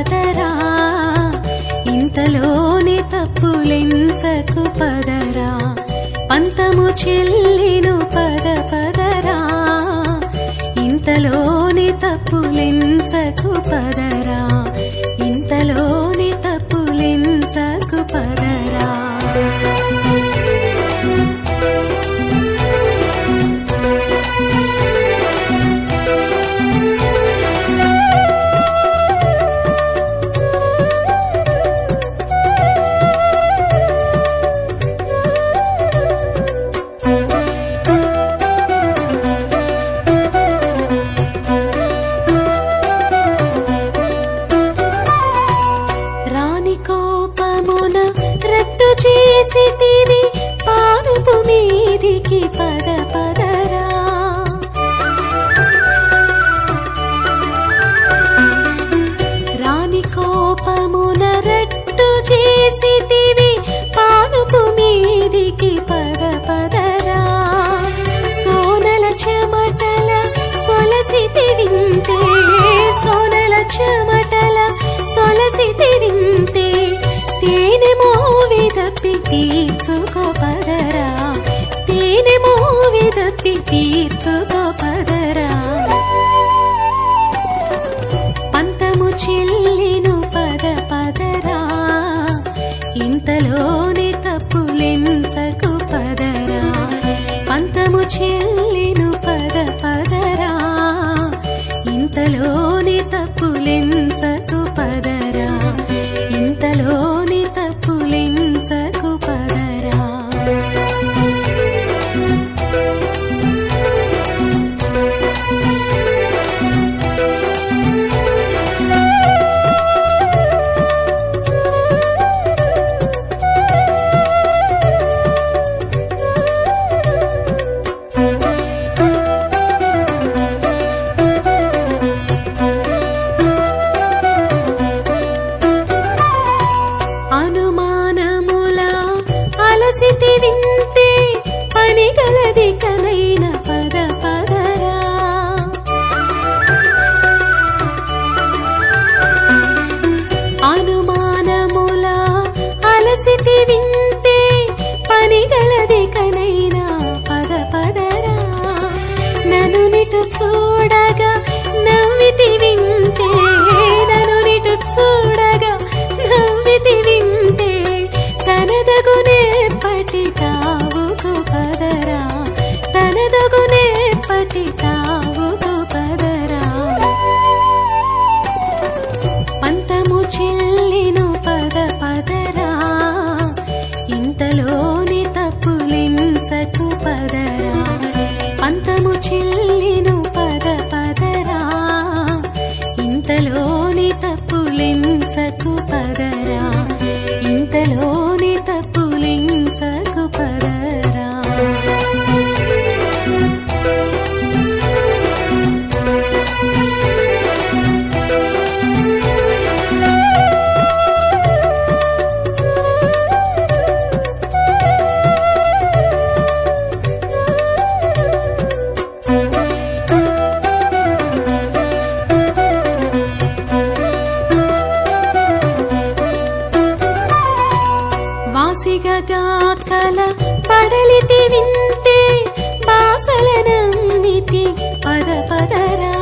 పదరా ఇంతలోనే తప్పులెంచకు పదరా పంతము చెల్లిను పద పదరా ఇంతలోనే తప్పులెంచకు పదరా ఇంతలోనే తప్పులెంచకు పదరా రాని కోపమున రట్టు చేసితివి పానుపు మీదికి పద పదరా రాని కోపమున రట్టు చేసితివి పానుపు మీదికి పద పదరా సోనల చెమటల సొలసితి వింటే సోనల చెమటల సొలసితి వింటే తేనె మోవి తప్పి తీర్చుకో పదరా తేనె మోవి తప్పి తీర్చుకో పదరా పంతము చెల్లిను పద పదరా ఇంతలోనే తప్పులెంచకు పదరా పంతము చెల్లిను పద పదరా ఇంతలోనే తప్పులెంచకు పదరా ఇంతలోనే తప్పులెంచకు పదరా అనుమానముల అలసితి వింటే పనిగలది కనైన పద పదరా అనుమానముల అలసితి వింటే పనిగలది కనైన పద పదరా నన్ను నిటు చూడగా నవ్వితి వింటే నన్ను నిటు చూడగా నవ్వితి వింటే తనదగునే పటి తావుకు పదరా తనదగునే పటి తావుకు పదరా పంతము చెల్లిను పద పదరా ఇంతలోని తప్పులించకు పదరా పంతము చెల్లిను పద పదరా ఇంతలోని తప్పులించకు పదరా ఇంతలోని తప్పులించకు పదరా వాసిగగా కల పడలితి వింటే బాసల నమ్మితి పద పదరా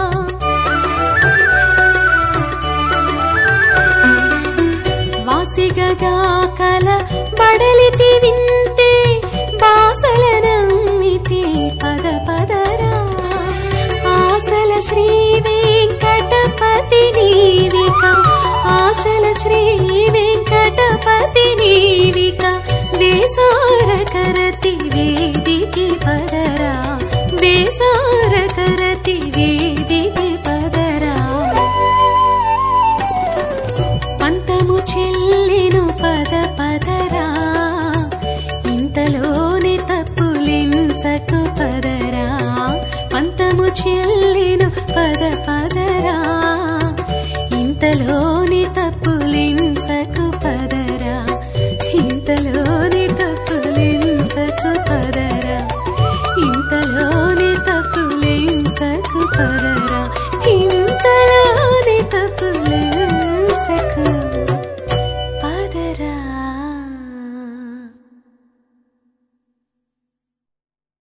వాసిగగా కల పడలితి వింటే బాసల నమ్మితి పద పదరా ఆశల శ్రీ వెంకటపతి నీవిక ఆశల శ్రీ వెంకటపతి నీవిక వేసార కరతి వేదికి పదరా వేసార కరతి వేదికి పదరా పంతము చెల్లిను పద పదరా ఇంతలోని తప్పులించకు పదరా పంతము చెల్లిను పద పద